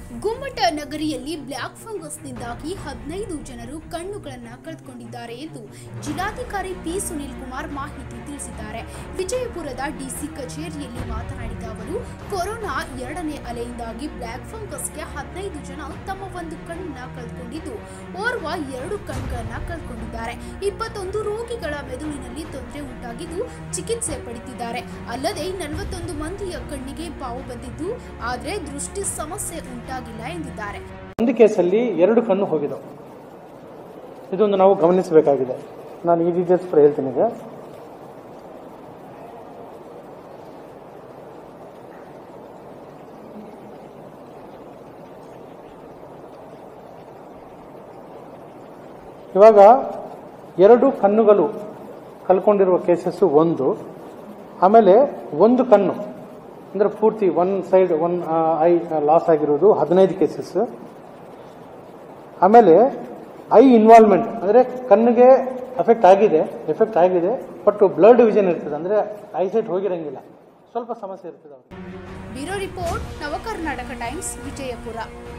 ಗುಮ್ಮಟ ನಗರಿಯಲ್ಲಿ black ಫಂಗಸ್ನಿಂದಾಗಿ ಹದಿನೈದು ಜನರು ಕಣ್ಣುಗಳನ್ನು ಕಳೆದುಕೊಂಡಿದ್ದಾರೆ ಎಂದು ಜಿಲ್ಲಾಧಿಕಾರಿ ಪಿ ಸುನೀಲ್ ಕುಮಾರ್ ಮಾಹಿತಿ ತಿಳಿಸಿದ್ದಾರೆ ವಿಜಯಪುರದ ಡಿಸಿ ಕಚೇರಿಯಲ್ಲಿ ಮಾತನಾಡಿದ ಅವರು ಕೊರೋನಾ ಎರಡನೇ ಅಲೆಯಿಂದಾಗಿ ಬ್ಲ್ಯಾಕ್ ಫಂಗಸ್ಗೆ ಹದಿನೈದು ಜನ ತಮ್ಮ ಒಂದು ಕಣ್ಣನ್ನ ಕಳೆದುಕೊಂಡಿದ್ದು ಓರ್ವ ಎರಡು ಕಣ್ಗಳನ್ನ ಕಳೆದುಕೊಂಡಿದ್ದಾರೆ ಇಪ್ಪತ್ತೊಂದು ರೋಗಿಗಳ ಮೆದುಳಿನಲ್ಲಿ ತೊಂದರೆ ಉಂಟಾಗಿದ್ದು ಚಿಕಿತ್ಸೆ ಪಡೆದಿದ್ದಾರೆ ಅಲ್ಲದೆ ನಲವತ್ತೊಂದು ಮಂದಿಯ ಕಣ್ಣಿಗೆ ಬಾವು ಬಂದಿದ್ದು ಆದರೆ ದೃಷ್ಟಿ ಸಮಸ್ಯೆ ಉಂಟಾಗಿಲ್ಲ ಎಂದಿದ್ದಾರೆ ಒಂದು ಕೇಸಲ್ಲಿ ಎರಡು ಕಣ್ಣು ಹೋಗಿದ್ದವು ಇದೊಂದು ನಾವು ಗಮನಿಸಬೇಕಾಗಿದೆ ನಾನು ಈ ಡೀಟೇಲ್ಸ್ ಕೂಡ ಹೇಳ್ತೀನಿ ಈಗ ಇವಾಗ ಎರಡು ಕಣ್ಣುಗಳು ಕಳ್ಕೊಂಡಿರುವ ಕೇಸಸ್ ಒಂದು ಆಮೇಲೆ ಒಂದು ಕಣ್ಣು ಅಂದ್ರೆ ಪೂರ್ತಿ one side one eye loss ಆಗಿರೋದು ಹದಿನೈದು ಕೇಸಸ್ ಆಮೇಲೆ ಐ ಇನ್ವಾಲ್ವ್ಮೆಂಟ್ ಅಂದ್ರೆ ಕಣ್ಣಿಗೆ ಎಫೆಕ್ಟ್ ಆಗಿದೆ ಎಫೆಕ್ಟ್ ಆಗಿದೆ ಬಟ್ ಬ್ಲಡ್ ವಿಷನ್ ಇರ್ತದೆ ಅಂದ್ರೆ ಐಸೈಟ್ ಹೋಗಿರಂಗಿಲ್ಲ ಸ್ವಲ್ಪ ಸಮಸ್ಯೆ ಇರ್ತದೆ ಅವ್ರಿಗೆ bureau report Navakarnataka Times Vijayapura